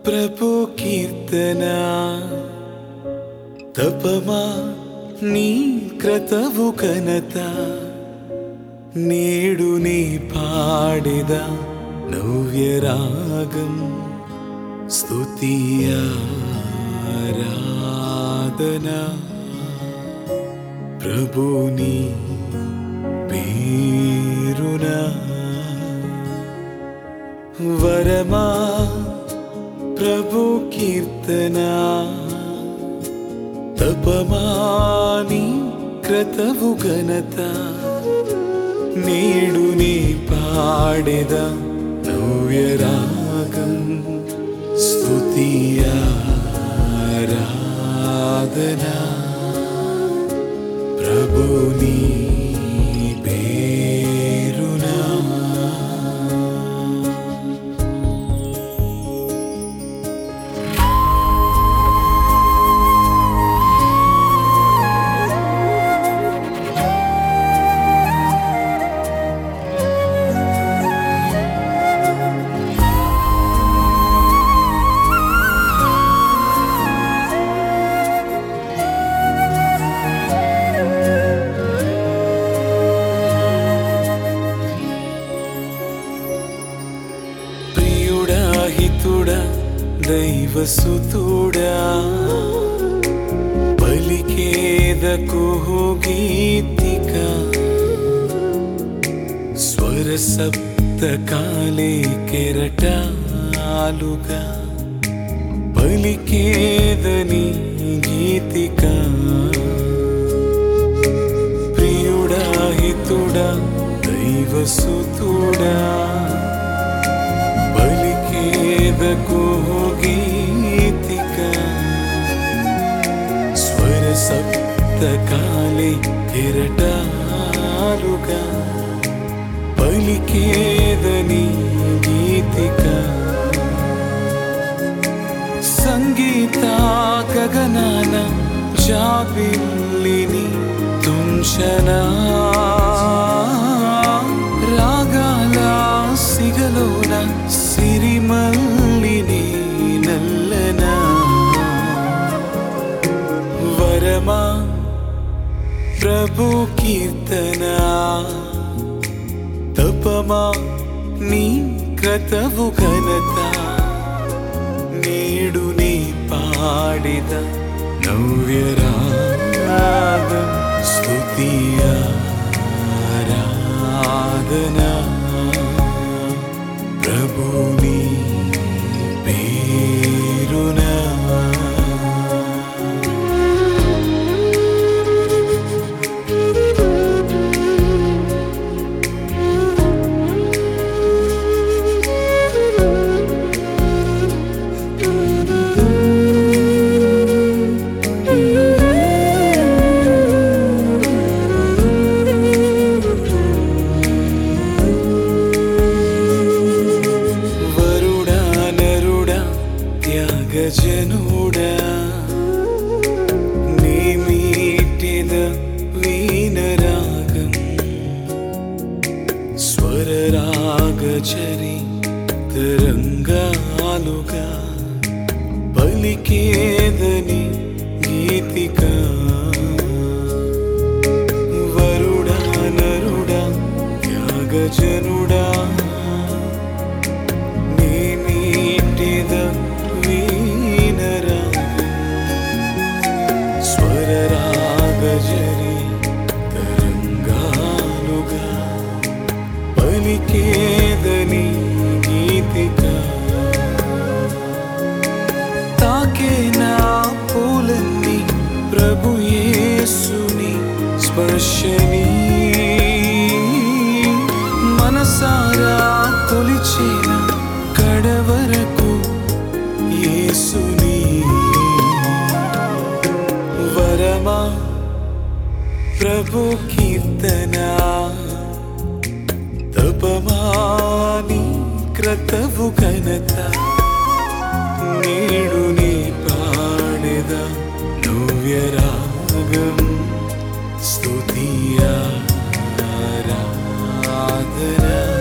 ప్రభు కీర్తన తపమా నీ క్రతవు ఘనత నేడు నీ పాడిద నవ్యరాగం స్తుతియారాధన ప్రభుని పేరునా వరమా ప్రభు కీర్తన తపమాని క్రతవు ఘనత నేడు నీ పాడెద నవ్యరాగం స్తుతియారాధన ప్రభుని పేరునా ప్రియుడా హితుడా దైవసుతుడా పలికేదకు గీతిక స్వర సప్తకాలే కెరటాలుగా పలికేదని గీతిక ప్రియుడా హితుడా దైవసుతుడా బలికేదకు గీతిక స్వర సప్తకాలే కెరటాలుగా పలికేదని గీతిక సంగీత గగనాన జాబిల్లిని తుంచనా రాగాల సిగలోన సిరిమల్లిని నల్లనా వరమా ప్రభు కీర్తన తపమా నీ క్రతవు ఘనత నేడు నీ పాడిద నవ్యరాగం స్తుతియారాధన ప్రభుని పేరునా వరుడా నరుడా త్యాగజనుడా నేమీటిద వీణరాగం స్వరరాగచరి తరంగాలుగా పలికేదని గీతిక వరుడా నరుడా త్యాగజనుడా నేనీటిద వీణరాగం స్వరరాగజరి తరంగాలుగా పలికేదని గీతిక తాకే నా పూలన్నీ ప్రభు యేసుని స్పర్శని మనసారా కొలిచిన కడవరకు యేసుని వరమా ప్రభు కీర్తన తపమాని క్రతవు ఘనత నేడు నీ పాడెద నవ్యరాగం స్తుతియారాధన